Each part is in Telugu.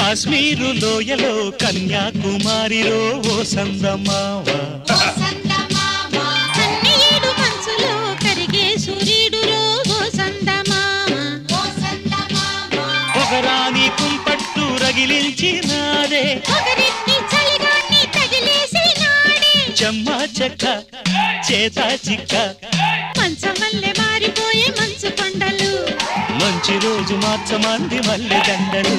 కాశ్మీరు లోయలో కన్యాకుమారిలో ఓ సందమావ కన్నీడు మనసులో కరిగే సూర్యుడు రోజు సందమామ పొగరాని కుంపట్టు రగిలించినాదే ఒకరిని చలిగాన్ని తగిలేసి నాడే చెమ్మ చెక్క చేత చిక్క మంచం వల్లే మారిపోయే మంచు కొండలు మంచి రోజు మార్చమంది మల్లె దండలు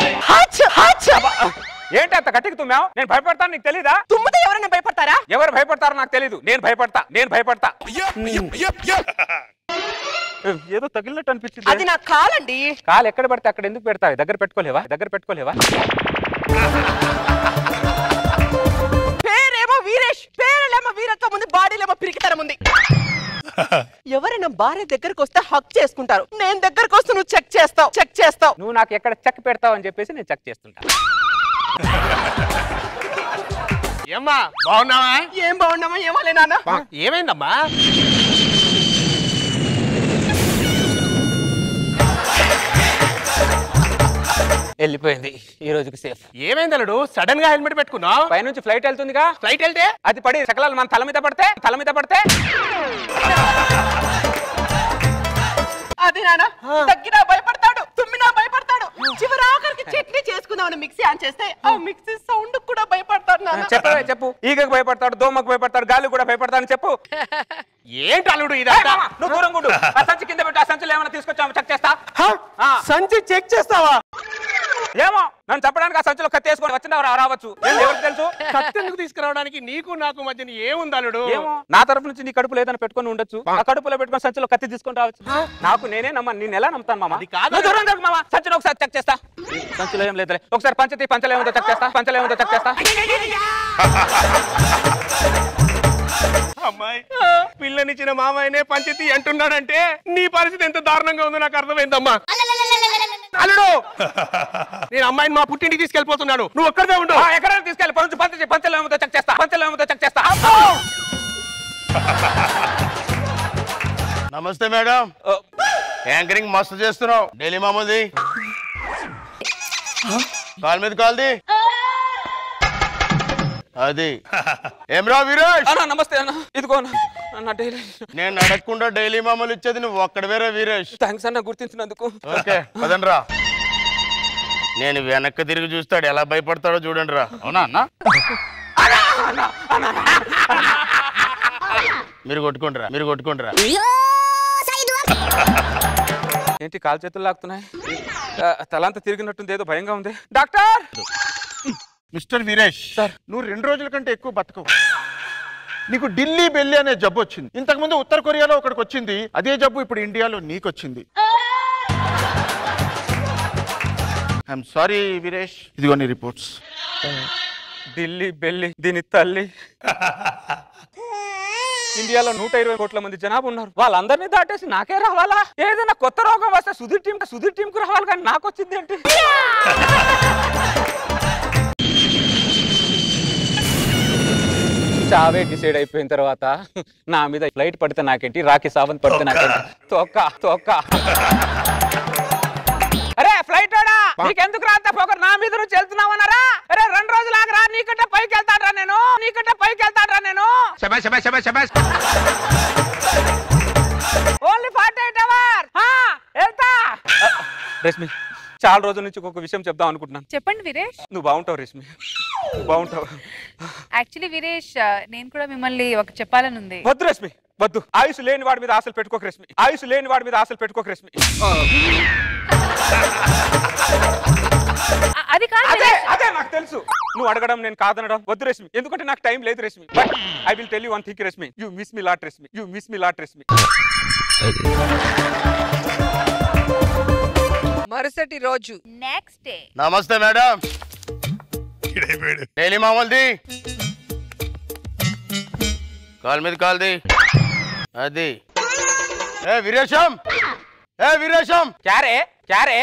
ఏంటి అంత గట్టికి తుమ్మావు నేను భయపడతాను నీకు తెలీదా తుమ్మితే ఎవరైనా భయపడతారా ఎవరు భయపడతారో నాకు తెలీదు నేను భయపడతా నేను భయపడతా ఏదో తగిలినట్టు అనిపించింది అది నా కాలండి కాలు ఎక్కడ పడితే అక్కడ ఎందుకు పెడతావు దగ్గర పెట్టుకోలేవా దగ్గర పెట్టుకోలేవా పేరేమో వీరేష్ పేరేమో వీరత్వం ఉంది బాడీలేమో పిరికితనం ఉంది ఎవరైనా భార్య దగ్గరకు వస్తే హక్ చేసుకుంటారు నేను దగ్గరకు వస్తే నువ్వు చెక్ చేస్తావు చెక్ చేస్తావు నువ్వు నాకు ఎక్కడ చెక్ పెడతావు అని చెప్పేసి నేను చెక్ చేస్తుంటా ఏమ్మా బాగున్నావా ఏం బాగున్నామా ఏమాలే నాన్న ఏమైందమ్మా వెళ్ళిపోయింది ఈ రోజుకి సేఫ్ ఏమైంది అల్లుడు సడన్ గా హెల్మెట్ పెట్టుకున్నావు పైనుంచి ఫ్లైట్ వెళ్తుందిగా ఫ్లైట్ వెళ్తే అది పడి సకలాలు మన తల మీద పడితే తల మీద పడితే అది నాన్న తగ్గినా భయపడతాడు తుమ్మినా భయపడతాడు చివరి ఆఖరికి చట్నీ చేసుకుందామని మిక్సీ ఆన్ చేస్తే ఆ మిక్సీ సౌండ్ కూడా భయపడతాడు నాన్న చెప్పవే చెప్పు ఈగకు భయపడతాడు దోమకు భయపడతాడు గాలి కూడా భయపడతాడు చెప్పు ఏంటి అల్లుడు ఏయ్ ఇదంతా మామ, నువ్వు దూరం ఉండు. ఆ సంచి కింద పెట్టు ఆ సంచులు ఏమైనా తీసుకొచ్చాము చెక్ చేస్తా ఆ. సంచి చెక్ చేస్తావా ఏమో నన్ను చెప్పడానికి ఆ సంచులో కత్తి వేసుకొని వచ్చినా రా- రావచ్చు ఏంది, ఎవరికి తెలుసు కత్తెందుకు తీసుకురావడానికి నీకు నాకు మధ్యన ఏముంది అల్లుడు ఏమో నా తరపు నుంచి నీ కడుపులో ఏదైనా పెట్టుకొని ఉండొచ్చు ఆ కడుపులో పెట్టుకొని సంచిలో కత్తి తీసుకొని రావచ్చు నాకు నేనే నమ్మ నేను ఎలా నమ్ముతాను మామ అది కాదు. నువ్వు దూరం జరుగు మామ సంచిలో ఒకసారి చెక్ చేస్తా సంచిలో ఏం లేదులే ఒకసారి పంచతి పంచలు ఏముందో చెక్ చేస్తా పంచలు ఏముందో చెక్ చేస్తా అమ్మాయి పిల్లనిచ్చిన మామయ్యనే పంచతి అంటున్నాడంటే నీ పరిస్థితి ఎంత దారుణంగా ఉందో నాకు అర్థమైందమ్మా అల్లుడు నేను అమ్మాయిని మా పుట్టింటికి తీసుకెళ్ళిపోతున్నాను నువ్వు ఒక్కడే ఉండు ఆ, ఎక్కడైనా తీసుకెళ్ళి పంచు పంచతి పంచలు ఏముందో చెక్ చేస్తా పంచలు ఏముందో చెక్ చేస్తా నమస్తే మేడం ఓ, యాంకరింగ్ మస్తు చేస్తున్నావు డైలీ మామూలుది కాల్ మీద కాల్ది అది ఏమ్రా వీరేష్ అన్న నమస్తే అన్న ఇదిగో అన్న అన్న డైలీ నేను అడగకుండా డైలీ మామూలు ఇచ్చేది నువ్వు ఒక్కడ వేరే వీరేష్ థ్యాంక్స్ అన్న గుర్తించినందుకు ఓకే పదండ్రా నేను వెనక్కి తిరిగి చూస్తాడు ఎలా భయపడతాడో చూడండి రా అవునా అన్న మీరు కొట్టుకుంటారా మీరు కొట్టుకుంటారా ఏంటి కాలు చేతులు లాగుతున్నాయి ఆ, తలంతా తిరిగినట్టుంది ఏదో భయంగా ఉంది డాక్టర్ మిస్టర్ వీరేష్ సార్. నువ్వు రెండు రోజుల కంటే ఎక్కువ బతకవు నీకు ఢిల్లీ బెల్లి అనే జబ్బు వచ్చింది ఇంతకుముందు ఉత్తర కొరియాలో ఒకడికి వచ్చింది అదే జబ్బు ఇప్పుడు ఇండియాలో నీకు వచ్చింది ఐఎమ్ సారీ వీరేష్ ఇదిగో నీ రిపోర్ట్స్ ఢిల్లీ బెల్లి దీని తల్లి ఇండియాలో నూట ఇరవై కోట్ల మంది జనాభా ఉన్నారు వాళ్ళందరినీ దాటేసి నాకే రావాలా ఏదైనా కొత్త రోగం వస్తే సుధీర్ టీం సుధీర్ టీం కు రావాలి కానీ నాకు వచ్చింది ఏంటి చావే డిసైడ్ అయిపోయిన తర్వాత నా మీద ఫ్లైట్ పడితే నాకేంటి రాఖీ సావంత్ పడితే నాకేంటి తొక్క తొక్క అరే ఫ్లైట్ వాడా నీకెందుకు రాంత పోకరు నా మీద నుంచి వెళ్తున్నావన్నారా అరే రెండు రోజులు ఆగరా నీకంటే పైకి వెళ్తాడ్రా నేను నీకంటే పైకి వెళ్తాడ్రా నేను ఓన్లీ ఫార్టీ ఎయిట్ అవర్ వెళ్తా రష్మి చాలా రోజుల నుంచి ఒక విషయం చెప్దాం అనుకుంటున్నాను చెప్పండి వీరేష్ నువ్వు బాగుంటావు రష్మి నువ్వు బాగుంటావు యాక్చువల్లీ వీరేష్ ఆ, నేను కూడా మిమ్మల్ని ఒక చెప్పాలని ఉంది వద్దు రష్మి వద్దు ఆయుష్ లేని వాడి మీద ఆశలు పెట్టుకోక రష్మి ఆయుష్ లేని వాడి మీద ఆశలు పెట్టుకోక రష్మి ఆ, అది కాదు అదే వీరేష్. అదే నాకు తెలుసు నువ్వు అడగడం నేను కాదనడం వద్దు రష్మి ఎందుకంటే నాకు టైం లేదు Rashmi but I will tell you one think Rashmi you miss me lot Rashmi you miss me lot Rashmi మరుసటి రోజు నెక్స్ట్ డే నమస్తే మేడం డైలీ మామూలుది కాల్ మీద కాల్ది అది ఏ వీరేశం ఏ వీరేశం క్యారే క్యారే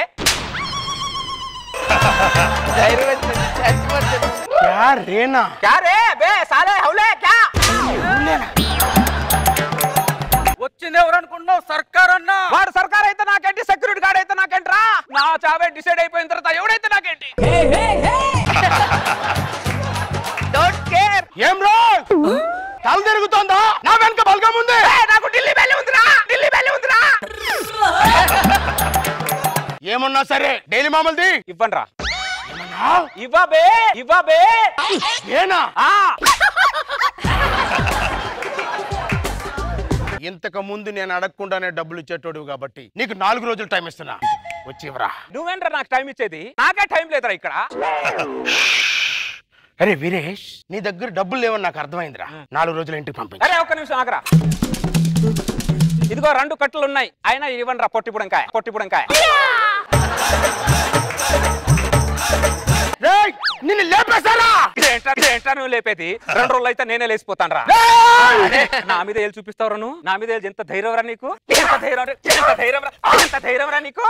క్యా రేనా క్యారే బే సాలే హౌలే క్యా వచ్చింది ఎవరు అనుకుంటున్నావు సర్కార్ అన్నా వాడు సర్కార్ అయితే నాకేంటి సెక్యూరిటీ గార్డ్ అయితే నాకేంట్రా నా చావే డిసైడ్ అయిపోయిన తర్వాత ఎవడైతే నాకేంటి డోంట్ కేర్ ఏం రో తల తిరుగుతోందా నా వెనక బలగం ఉంది నాకు ఢిల్లీ వెళ్ళి ఉందిరా ఢిల్లీ వెళ్ళి ఉందిరా ఏమన్నా సరే డైలీ మామూలుది ఇవ్వండి రా ఇవ్వబే ఇవ్వబే ఏనా ఆ ఇంతకు ముందు నేను అడగకుండానే డబ్బులు ఇచ్చేటోడు కాబట్టి నీకు నాలుగు రోజులు టైం ఇస్తున్నా వచ్చి ఇవ్వరా నువ్వేంట్రా నాకు టైం ఇచ్చేది నాకే టైం లేదురా ఇక్కడ అరే వీరేష్ నీ దగ్గర డబ్బులు లేవని నాకు అర్థమైందిరా నాలుగు రోజులు ఇంటికి పంపించు అరే ఒక్క నిమిషం ఆగరా ఇదిగో రెండు కట్టలు ఉన్నాయి అయినా ఇవ్వండి రా పొట్టిపుడంకాయ పొట్టిపుడంకాయ రేయ్, నిన్ను లేపేశారా ఏంట్రా ఏంట్రా నువ్వు లేపేది రెండు రోజులు అయితే నేనే లేచిపోతాను రా అరే, నా మీద ఏళ్ళు చూపిస్తావు నువ్వు నా మీద ఏళ్ళు ఎంత ధైర్యం రా నీకు ఎంత ధైర్యం రా? ఎంత ధైర్యం రా? ఎంత ధైర్యం రా నీకు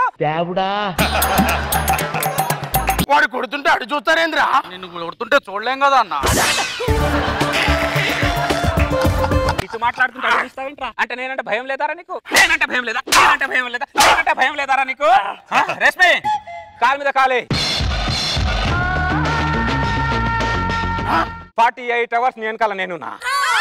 వాడు కొడుతుంటే అడు చూస్తారేంద్రా నిన్ను కొడుతుంటే చూడలేం కదా అన్న ఇటు మాట్లాడుతుంటే అటు చూస్తావేంట్రా? అంటే నేనంటే భయం లేదారా నీకు నేనంటే భయం లేదా నేనంటే భయం లేదా నేనంటే భయం లేదారా నీకు ఆ, రేష్మి కాలు మీద కాలే ఫార్టీ ఎయిట్ అవర్స్ నేను కల నేను నా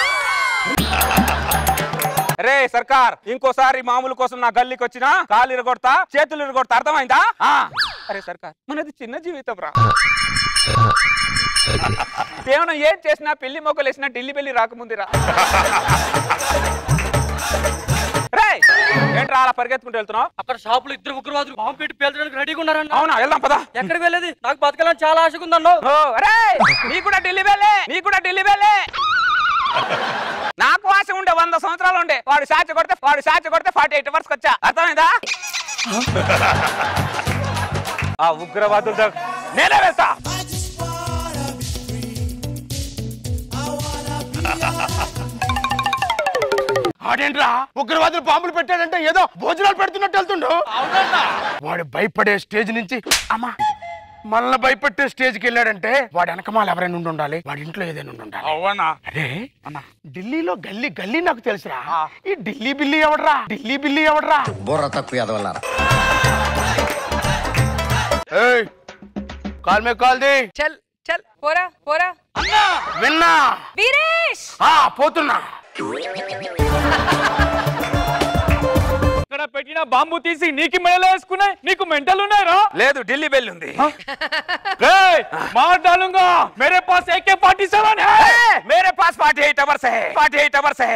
రే సర్కార్ ఇంకోసారి మామూలు కోసం నా గల్లీకి వచ్చినా కాలు ఇరగొడతా చేతులు ఇరగొడతా అర్థమైందా ఆ. అరే సర్కార్ మనది చిన్న జీవితం రా ఏమైనా ఏం చేసినా పెళ్లి మొక్కలు వేసినా ఢిల్లీ పెళ్లి రాకముందిరా రేయ్ ఏంట్రా అలా పరిగెత్తుకుంటూ వెళ్తున్నావు అక్కడ షాపులు ఇద్దరు ఉగ్రవాదులు బాంబు పెట్టి పేల్చడానికి రెడీగా ఉన్నారన్న అవునా వెళ్దాం పదా ఎక్కడికి వెళ్ళేది నాకు బతకాలని చాలా ఆశగా ఉందన్నో ఓ అరే నీ కూడా ఢిల్లీ వెళ్ళే నీ కూడా ఢిల్లీ వెళ్ళే నాకు ఆశ ఉండే వంద సంవత్సరాలు ఉండే వాడు సాచి కొడితే వాడు సాచి కొడితే ఫార్టీ ఎయిట్ అవర్స్ వచ్చా అర్థమైందా ఆ ఉగ్రవాదుల దగ్గ- నేనే వెళ్తా ఆడేంట్రా ఉగ్రవాదులు బాంబులు పెట్టాడంటే ఏదో భోజనాలు పెడుతున్నట్టు వెళ్తుండు వాడు భయపడే స్టేజ్ నుంచి అమ్మా మళ్ళా భయపెట్టే స్టేజ్కి వెళ్ళాడంటే వాడు వెనకమాల ఎవరైనా ఉండి ఉండాలి వాడి ఇంట్లో ఏదైనా ఉండి ఉండాలి అవునా అరే ఢిల్లీలో గల్లీ గల్లీ నాకు తెలుసురా ఈ ఢిల్లీ బిల్లీ ఎవడరా ఢిల్లీ బిల్లీ ఎవడరా బుర్ర తక్కువ ఎదవల్లారా ఏయ్ కాల్ మే కాల్ ది చల్ చల్ పోరా పోరా విన్నా వీరేష్ ఆ పోతున్నా ఇక్కడ పెట్టిన బాంబు తీసి నీకు మెడలో వేసుకున్నాయి నీకు మెంటల్ ఉన్నాయరా లేదు ఢిల్లీ వెళ్ళి ఉంది मार दूंगा मेरे पास एक के फोर्टी सेवन है मेरे पास फोर्टी एट अवर्स है फोर्टी एट अवर्स है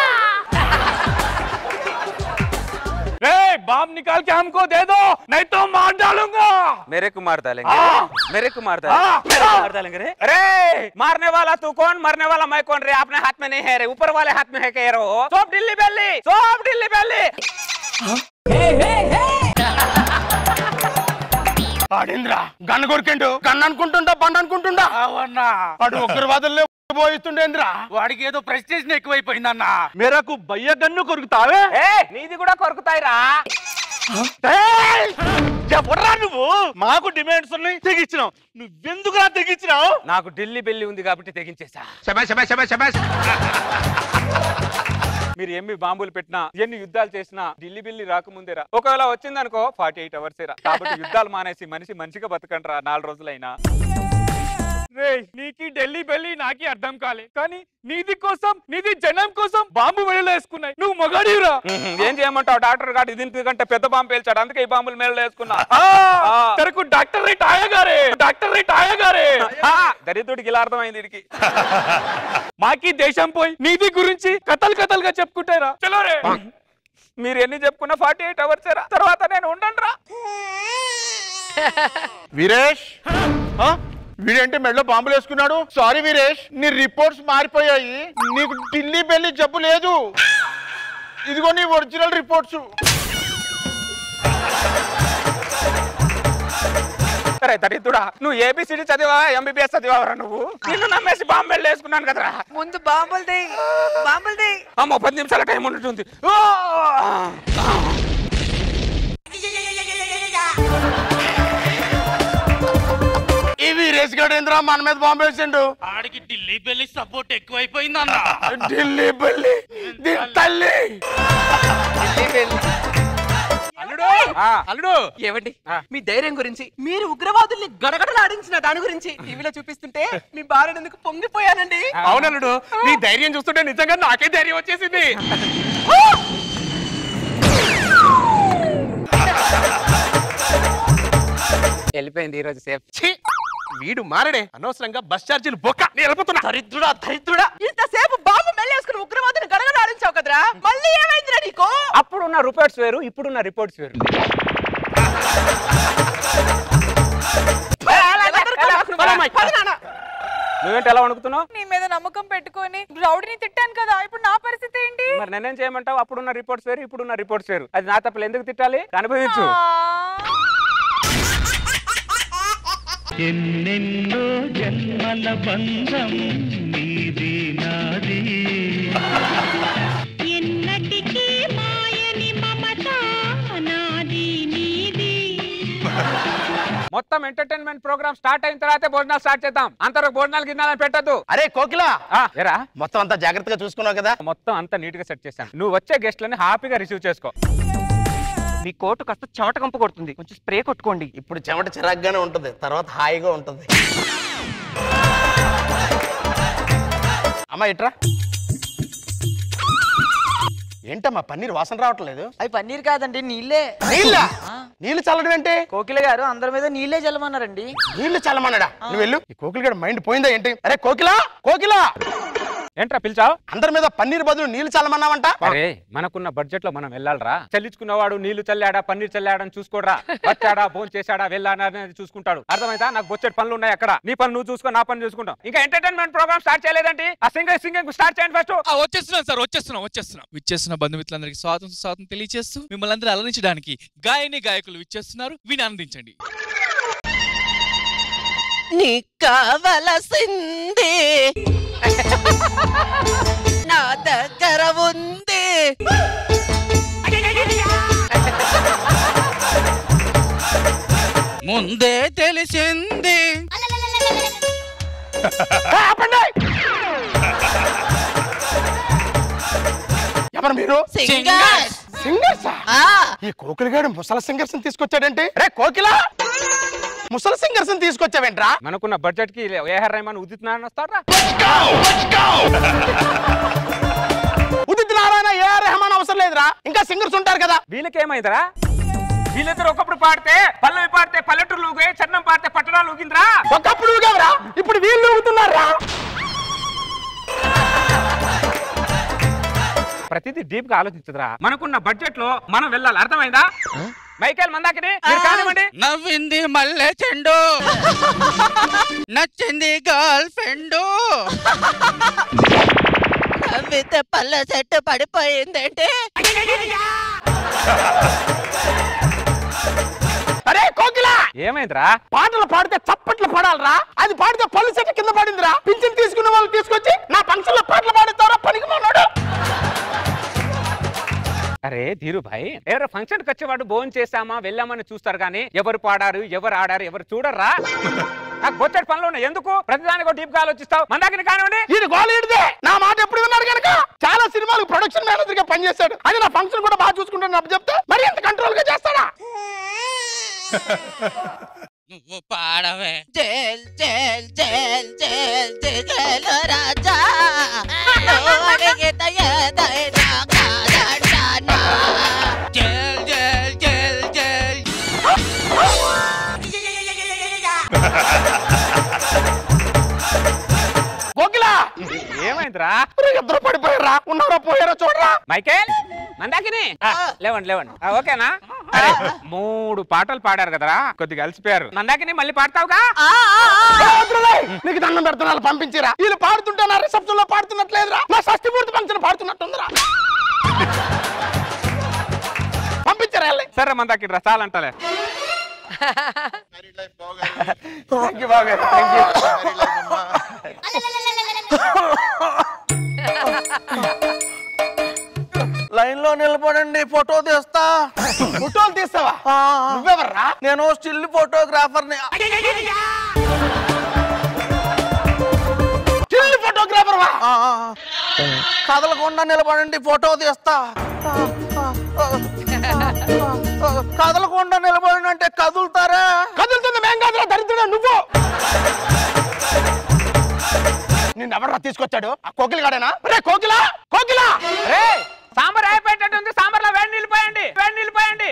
रे बाम निकाल के हमको दे दो नहीं तो मार डालूंगा मेरे को मार डालेंगे हाँ। मेरे को मार हाँ। डालेंगे मेरे को मार डालेंगे रे अरे मारने वाला तू कौन मरने वाला मैं कौन रे अपने हाथ में नहीं है रे ऊपर वाले हाथ में है कह रहे हो सब दिल्ली बेली सब दिल्ली बेली ఆడేంద్రా గన్న కొరికిండు గన్న అనుకుంటుండా బండ అనుకుంటుండా అవన్నా వాడు ఉగ్రవాదుల్లో పోయిస్తుండేంద్రా వాడికి ఏదో ప్రెస్టేషన్ ఎక్కువైపోయిందన్న మేరకు బయ్య గన్ను కొరుకుతావే ఏ నీది కూడా కొరుకుతాయిరా ఎవరా నువ్వు మాకు డిమాండ్స్ ఉన్నాయి తెగించినావు నువ్వెందుకురా తెగించినావు నాకు ఢిల్లీ బెల్లి ఉంది కాబట్టి తెగించేసా శబాష్ శబాష్ శబాష్ శబాష్ మీరు ఎన్ని బాంబులు పెట్టినా ఎన్ని యుద్ధాలు చేసినా ఢిల్లీ బిల్లి రాకముందేరా ఒకవేళ వచ్చిందనుకో ఫార్టీ ఎయిట్ అవర్స్ కాబట్టి యుద్ధాలు మానేసి మనిషి మంచిగా బతకండి నాలుగు రోజులైనా రే నీకి ఢిల్లీ బెల్లి నాకి అర్థం కాలే కానీ నీది కోసం నీది జనం కోసం బాంబు మెడలో వేసుకున్నాయి నువ్వు మొగాడిరా ఏం చేయమంటావు డాక్టర్ గారు ఇది కంటే పెద్ద బాంబు పేల్చాడు అందుకే ఈ బాంబులు మేలు వేసుకున్నా తెరకు డాక్టర్ రేట్ ఆయగారే డాక్టర్ రేట్ ఆయగారే ఆ, దరిద్రుడికి ఇలా అర్థమైంది వీడికి మాకి దేశం పోయి నీది గురించి కథలు కథలుగా చెప్పుకుంటారా చలో రే మీరు ఎన్ని చెప్పుకున్నా ఫార్టీ ఎయిట్ అవర్స్ తర్వాత నేను ఉండండి రా వీరేష్ ఆ? వీడేంటి మెడలో బాంబులు వేసుకున్నాడు సారీ వీరేష్ నీ రిపోర్ట్స్ మారిపోయాయి నీకు ఢిల్లీ బెల్లి జబ్బు లేదు ఇదిగో నీ ఒరిజినల్ రిపోర్ట్స్ సరే దరిద్రుడా నువ్వు ఏబిసిడి చదివావా ఎంబీబీఎస్ చదివావరా నువ్వు నిన్ను నమ్మేసి బాంబు వెళ్ళి వేసుకున్నాను కదరా ముందు బాంబులు దే బాంబులు దే అమ్మో పది నిమిషాల టైం ఉంటుంది ఓ! ఇవి వీరేష్ గారు ఏంద్రా మన మీద బాంబు వేసిండు ఆడికి ఢిల్లీ బెల్లి సపోర్ట్ ఎక్కువైపోయింది అన్న ఢిల్లీ బల్లి దీని తల్లి అల్లుడు ఆ, అల్లుడు ఏమండి మీ ధైర్యం గురించి మీరు ఉగ్రవాదుల్ని గడగడలాడించిన దాని గురించి టీవీలో చూపిస్తుంటే మీ భార్య ఎందుకు పొంగిపోయానండి అవునల్లుడు నీ ధైర్యం చూస్తుంటే నిజంగా నాకే ధైర్యం వచ్చేసింది వెళ్ళిపోయింది ఈ రోజు సేఫ్ ఛీ! వీడు మారడే అనవసరంగా బస్ ఛార్జీలు బొక్క నేను వెళ్ళిపోతున్నా దరిద్రుడా దరిద్రుడా ఇంతసేపు బాబు మెల్లేసుకుని ఉగ్రవాదుని గడగడలాడించావు కదరా మళ్ళీ ఏమైందిరా నీకు అప్పుడున్న రిపోర్ట్స్ వేరు ఇప్పుడున్న రిపోర్ట్స్ వేరు ఎలా దొరికావు? పద నాన్న. నువ్వేంటి ఎలా వణుకుతున్నావు నీ మీద నమ్మకం పెట్టుకొని రౌడీని తిట్టాను కదా ఇప్పుడు నా పరిస్థితి ఏంటి మరి నేనేం చేయమంటావు అప్పుడున్న రిపోర్ట్స్ వేరు ఇప్పుడున్న రిపోర్ట్స్ వేరు అది నా తప్పలు ఎందుకు తిట్టాలి అనుభవించు ఎన్నెన్నో జన్మల బంధం నీది నాది ఎన్నటికీ మాయని మమత నాది నీది మొత్తం ఎంటర్టైన్మెంట్ ప్రోగ్రామ్ స్టార్ట్ అయిన తర్వాత భోజనాలు స్టార్ట్ చేద్దాం అంతవరకు భోజనాలు గిన్నాలని పెట్టద్దు అరే కోకిలా ఎరా మొత్తం అంతా జాగ్రత్తగా చూసుకున్నావు కదా మొత్తం అంతా నీట్ గా సెట్ చేశాను నువ్వు వచ్చే గెస్ట్లని హ్యాపీగా రిసీవ్ చేసుకో మీ కోటు కాస్త చెమట కంపు కొడుతుంది కొంచెం స్ప్రే కొట్టుకోండి ఇప్పుడు చెమట చిరాగ్గానే ఉంటది తర్వాత హాయిగా ఉంటది అమ్మా ఇట్రా ఏంటమ్మా పన్నీర్ వాసన రావట్లేదు అవి పన్నీర్ కాదండి నీళ్ళే నీళ్ళ నీళ్ళు చల్లడం ఏంటి కోకిల గారు అందరి మీద నీళ్ళే చల్లమన్నారండి నీళ్లు చల్లమన్నాడా నువ్వు వెళ్ళు ఈ కోకిల గడ మైండ్ పోయిందా ఏంటి అరే కోకిలా కోకిలా ఏంట్రా పిలిచావు అందరి మీద పన్నీర్ బదులు నీళ్లు చల్లమన్నావంట అరే మనకున్న బడ్జెట్ లో మనం వెళ్ళాలరా చల్లించుకున్నవాడు నీళ్లు చల్లాడా పన్నీర్ చల్లాడా అని చూసుకోడరా వచ్చాడా ఫోన్ చేశాడా వెళ్ళాడా అనేది చూసుకుంటాడు అర్థమైతా నాకు బొచ్చెట్ పనులు ఉన్నాయి అక్కడ నీ పని నువ్వు చూసుకో నా పని చూసుకుంటాం ఇంకా ఎంటర్టైన్మెంట్ ప్రోగ్రామ్ స్టార్ట్ చేయలేదంటే ఆ సింగర్ సింగింగ్ స్టార్ట్ చేయండి ఫస్ట్ ఆ, వచ్చేస్తున్నాం సార్ వచ్చేస్తున్నాం వచ్చేస్తున్నాం విచ్చేస్తున్న బంధుమిత్రులందరికీ స్వాగతం స్వాగతం తెలియజేస్తూ మిమ్మల్ని అందరూ అలరించడానికి గాయని గాయకులు విచ్చేస్తున్నారు విని ఆనందించండి నీకు కావలసింది నా దగ్గర ఉంది ముందే తెలిసింది ఎవరు మీరు సింగర్స్ సింగర్స్ ఈ కోకిల గారు ముసల సింగర్స్ తీసుకొచ్చాడంటే రే కోకిల ముసల సింగర్స్ తీసుకొచ్చావేంట్రా మనకున్న బడ్జెట్ కి ఏఆర్ రెహమాన్ ఉదిత్ నారాయణ వస్తారా ఉదిత్ నారాయణ ఏఆర్ రెహమాన్ అవసరం లేదురా ఇంకా సింగర్స్ ఉంటారు కదా వీళ్ళకేమైందిరా వీళ్ళిద్దరు ఒకప్పుడు పాడితే పల్లవి పాడితే పల్లెటూరు ఊగే చరణం పాడితే పట్టణాలు ఊగిందిరా ఒకప్పుడు ఊగావురా ఇప్పుడు వీళ్ళు ఊగుతున్నారా ప్రతిదీ డీప్ గా ఆలోచించదురా మనకున్న బడ్జెట్ లో మనం వెళ్ళాలి అర్థమైందా మైకేల్ మందాకిని మీరు కానివ్వండి నవ్వింది మల్లె చెండు నచ్చింది గర్ల్ ఫ్రెండ్ నవ్వితే పళ్ళ చెట్టు పడిపోయిందంటే అరే కోకిల ఏమైందిరా పాటలు పాడితే చప్పట్లు పడాలరా అది పాడితే పళ్ళు చెట్టు కింద పడిందిరా పింఛన్ తీసుకున్న వాళ్ళు తీసుకొచ్చి నా ఫంక్షన్ లో పాటలు పాడిస్తారా పనికి మానాడు అరే ధీరుభాయ్ ఎవరు ఫంక్షన్ కి వచ్చేవాడు భోజనం చేశామా వెళ్ళామని చూస్తారు కానీ ఎవరు పాడారు ఎవరు ఆడారు ఎవరు చూడర్రా నాకు బొచ్చటి పనులు ఉన్నాయి ఎందుకు ప్రతిదానికి డీప్ గా ఆలోచిస్తావు మందాకిని కానివ్వండి ఈయన గోళీడిదే నా మాట ఎప్పుడు విన్నాడు కనుక చాలా సినిమాలకు ప్రొడక్షన్ మేనేజర్ గా పనిచేశాడు అది నా ఫంక్షన్ కూడా బాగా చూసుకుంటాను అప్పు చెప్తే మరి ఎంత కంట్రోల్ గా చేస్తాడా నువ్వు పాడవే జేల్ జేల్ జేల్ జేల్ జగల రాజా నువ్వు అడిగితే ఏదైనా కాదంటానా జల్ జల్ జల్ జల్ కోకిల ఏమైందిరా ఇద్దరు పడిపోయారా ఉన్నారా పోయారా చూడరా మైకేల్ మందాకిని ఆ, లేవండి లేవండి ఆ, ఓకేనా అరే మూడు పాటలు పాడారు కదరా కొద్దిగా అలసిపోయారు మందాకిని మళ్ళీ పాడతావుగా ఏ వద్దులే, నీకు దండం పెడుతున్నా పంపించిరా వీళ్ళు పాడుతుంటే నా రిసెప్షన్ లో పాడుతున్నట్లేదురా నా షష్టి పూర్తి ఫంక్షన్ పాడుతున్నట్టుందిరా పంపించరా వెళ్ళి. సరే మందాకిని రా చాలంటలే Thank you, బాగారు. Thank you. లైన్ లో నిలబడండి ఫోటో తీస్తా ఫోటోలు తీస్తావా నువ్వెవర్రా నేను స్టిల్ ఫోటోగ్రాఫర్ ని తీస్తావా కదలకుండా నిలబడండి ఫోటో తీస్తా కదలకుండా నిలబడండి అంటే కదులుతారా కదులుతుంది మేం కాదురా దరిద్రుడా నువ్వు నిన్ను ఎవరా తీసుకొచ్చాడు ఆ కోకిల గాడేనా రే కోకిల కోకిల రే సాంబార్ అయిపోయేటట్టుంది సాంబార్లో వేడి నీళ్ళు పోయండి వేడి నీళ్ళు పోయండి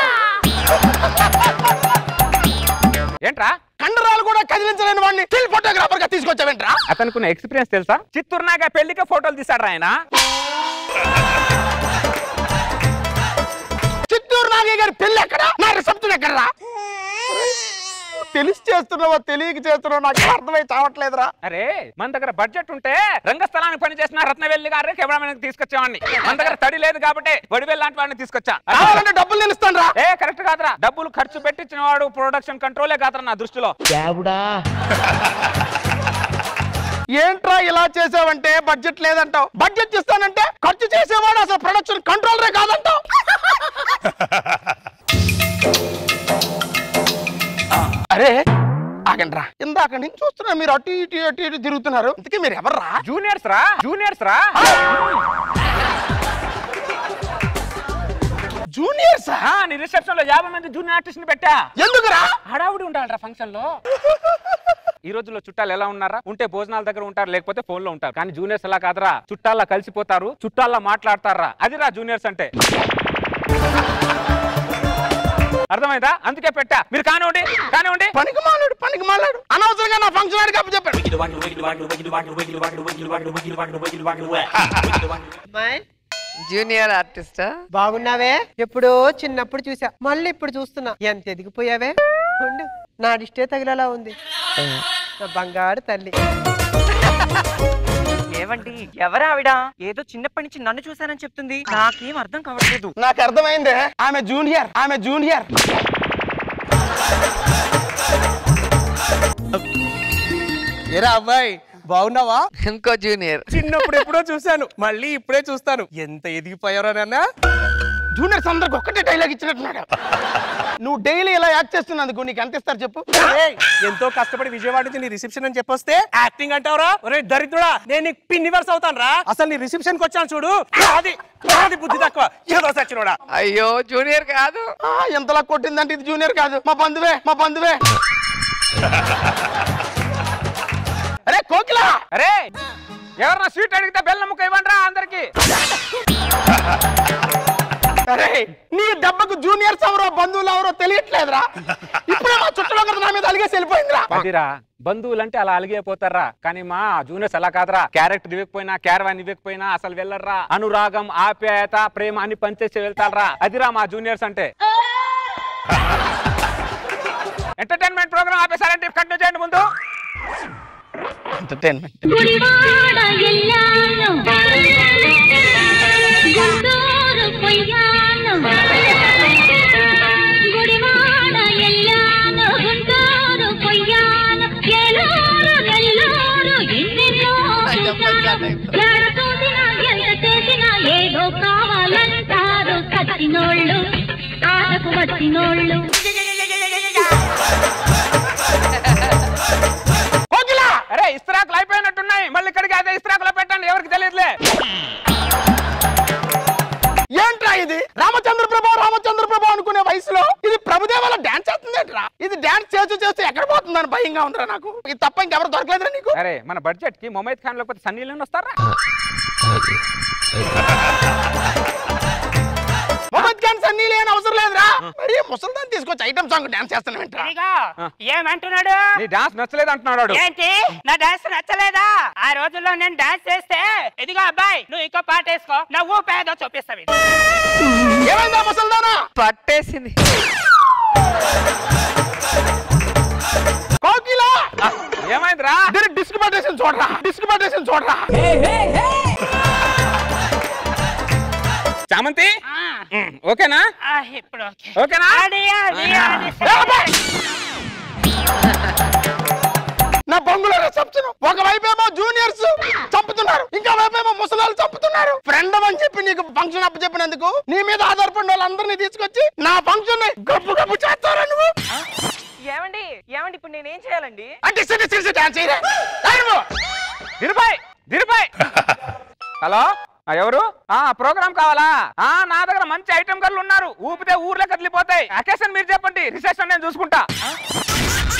ఏంట్రా కండరాలు కూడా కదిలించలేని వాడిని స్టిల్ ఫోటోగ్రాఫర్ గా తీసుకొచ్చావేంట్రా అతనుకున్న ఎక్స్పీరియన్స్ తెలుసా చిత్తూరు నాగా పెళ్లికి ఫోటోలు తీసాడు ఆయన చిత్తూరు నాగయ్య గారి పెళ్లి ఎక్కడ నా రిసెప్షన్ ఎక్కడరా తెలిసి చేస్తున్నావా తెలియక చేస్తున్నావు నాకు అర్థమై చావట్లేదురా అరే మన దగ్గర బడ్జెట్ ఉంటే రంగస్థలానికి పని చేసిన రత్నవెల్లి గారు కెమెరామెన్ తీసుకొచ్చావాడిని మన దగ్గర తడి లేదు కాబట్టి వడివెల్ లాంటి వాడిని తీసుకొచ్చా కావాలంటే డబ్బులు నేను ఇస్తాను ఏ కరెక్ట్ కాదురా డబ్బులు ఖర్చు పెట్టించిన వాడు ప్రొడక్షన్ కంట్రోలే కాదురా నా దృష్టిలో ఏంట్రా ఇలా చేసావంటే బడ్జెట్ లేదంటావు బడ్జెట్ ఇస్తానంటే ఖర్చు చేసేవాడు అసలు ప్రొడక్షన్ కంట్రోలరే కాదంటావు అరే ఆగండ్రా ఇందాక నుంచి చూస్తున్నా మీరు అటు ఇటు అటు ఇటు తిరుగుతున్నారు ఇంతకీ మీరు ఎవర్రా జూనియర్స్ రా జూనియర్స్ రా జూనియర్స్ ఆ, నీ రిసెప్షన్ లో యాభై మంది జూనియర్ ఆర్టిస్ట్ పెట్టా ఎందుకురా హడావుడి ఉండాలిరా ఫంక్షన్ లో ఈ రోజుల్లో చుట్టాలు ఎలా ఉన్నారా ఉంటే భోజనాల దగ్గర ఉంటారు లేకపోతే ఫోన్ లో ఉంటారు కానీ జూనియర్స్ అలా కాదురా చుట్టాల్లో కలిసిపోతారు చుట్టాల్లో మాట్లాడతారా అదిరా జూనియర్స్ అంటే అర్థమైందా అందుకే పెట్టా మీరు కానివ్వండి కానివ్వండి పనికి మాలాడు పనికి మాలాడు అనవసరంగా నా ఫంక్షన్ ఆడికి అప్పు చెప్పాడు జూనియర్ ఆర్టిస్టా బాగున్నావే ఎప్పుడో చిన్నప్పుడు చూసా మళ్ళీ ఇప్పుడు చూస్తున్నా ఎంత ఎదిగిపోయావే ఉండు నా డిస్టే తగిలేలా ఉంది నా బంగారు తల్లి ఏవండి ఎవరా ఆవిడ ఏదో చిన్నప్పటి నుంచి నన్ను చూసానని చెప్తుంది నాకేం అర్థం కావట్లేదు నాకు అర్థమైందే ఆమె జూనియర్ ఆమె జూనియర్ ఏరా అబ్బాయి బాగున్నావా ఇంకో జూనియర్ చిన్నప్పుడు ఎప్పుడో చూశాను మళ్ళీ ఇప్పుడే చూస్తాను ఎంత ఎదిగిపోయారో నాన్న జూనియర్స్ అందరికి ఒక్కటే డైలాగ్ ఇచ్చినట్టున్నాడు నువ్వు డైలీ ఇలా యాక్ట్ చేస్తున్నందుకు నీకు ఎంత ఇస్తారు చెప్పు ఏయ్, ఎంతో కష్టపడి విజయవాడ నుంచి నీ రిసెప్షన్ అని చెప్పొస్తే యాక్టింగ్ అంటావురా ఒరే దరిద్రుడా నేను నీకు పిన్ రివర్స్ అవుతాను రా అసలు నీ రిసెప్షన్ కి వచ్చాను చూడు అది అది బుద్ధి తక్కువ ఏదో సచ్చినోడా అయ్యో జూనియర్ కాదు ఆ, ఎంతలా కొట్టిందంటే ఇది జూనియర్ కాదు మా బంధువే మా బంధువే అరే కోకిలా అరే ఎవరన్నా స్వీట్ అడిగితే బెల్లం ముక్క ఇవ్వండి రా అందరికి అరే నీ దెబ్బకు జూనియర్స్ ఎవరో బంధువులు ఎవరో తెలియట్లేదురా ఇప్పుడే మా చుట్టలో కదా నా మీద అలిగేసి వెళ్ళిపోయిందిరా అదిరా బంధువులంటే అలా అలిగిపోతారా కానీ మా జూనియర్స్ అలా కాదురా క్యారెక్టర్ ఇవ్వకపోయినా క్యారవాన్ ఇవ్వకపోయినా అసలు వెళ్ళర్రా అనురాగం ఆప్యాయత ప్రేమ అని పంచేసి వెళ్తారా అదిరా మా జూనియర్స్ అంటే ఎంటర్టైన్మెంట్ ప్రోగ్రామ్ ఆపేసారంటే కంటిన్యూ చేయండి ముందు ఎంటర్టైన్మెంట్ గుడివాడ ఎల్లాను గుంటూరు పొయ్యాను గుడివాడ ఎల్లాను గుంటూరు పొయ్యాను ఏలూరు నెల్లూరు ఎన్నెన్నో చూశాను. ఎక్కడ చూసినా ఎంత చేసినా ఏదో కావాలంటారు కట్టినోళ్ళు ఆటకు వచ్చినోళ్ళు కోకిలా అరే ఇస్త్రాకులు అయిపోయినట్టున్నాయి మళ్ళీ ఇక్కడికి అదే ఇస్త్రాకులో పెట్టండి ఎవరికి తెలియదులే ఏంట్రా ఇది రామచంద్ర ప్రభా రామచంద్ర ప్రభా అనుకునే వయసులో ఇది ప్రభుదేవాల డాన్స్ చేస్తుందేంట్రా ఇది డాన్స్ చేస్తూ చేస్తూ ఎక్కడ పోతుందని భయంగా ఉందిరా నాకు ఇది తప్ప ఇంకెవరు దొరకలేదురా నీకు అరే మన బడ్జెట్ కి మొమైద్ ఖాన్ లేకపోతే సన్నీ లియోన్ వస్తారా మొహమ్మద్ ఖాన్ సన్నీ లేని అవసరం లేదురా మరి ముసల్దాన్ తీసుకొచ్చి ఐటమ్ సాంగ్ డాన్స్ చేస్తానంటరా ఏమంటున్నాడు నీ డాన్స్ నచ్చలేదు అంటున్నాడు వాడు. ఏంటి నా డాన్స్ నచ్చలేదా ఆ రోజుల్లో నేను డాన్స్ చేస్తే ఇదిగో అబ్బాయి నువ్వు ఇంకో పాట వేసుకో నువ్వు పేదో చూపిస్తావు ఏమైందా ముసల్దానా పట్టేసింది కోకిలా ఏమైందిరా దీనికి డిస్క్ పట్టేసి చూడరా డిస్క్ పట్టేసి చూడరా చామంతి ఉమ్, ఓకేనా ఇప్పుడు ఓకే ఓకేనా అది, అది, అది. నా బంగులో రిసెప్షన్ ఒకవైపు ఏమో జూనియర్స్ చంపుతున్నారు ఇంకా వైపు ఏమో ముసలాలు చంపుతున్నారు ఫ్రెండ్ అని చెప్పి నీకు ఫంక్షన్ అప్పు చెప్పినందుకు నీ మీద ఆధారపడిన వాళ్ళందరినీ తీసుకొచ్చి నా ఫంక్షన్ గబ్బు గబ్బు చేస్తారా నువ్వు ఏమండి ఏమండి ఇప్పుడు నేనేం చేయాలండి అంటే సిరి సిరి డాన్స్ చేయరా దిరుబాయ్ దిరుబాయ్ హలో ఆ, ఎవరు ఆ ప్రోగ్రామ్ కావాలా ఆ నా దగ్గర మంచి ఐటమ్ గర్లు ఉన్నారు ఊపితే ఊర్లో కదిలిపోతాయి అకేషన్ మీరు చెప్పండి రిసెప్షన్ నేను చూసుకుంటా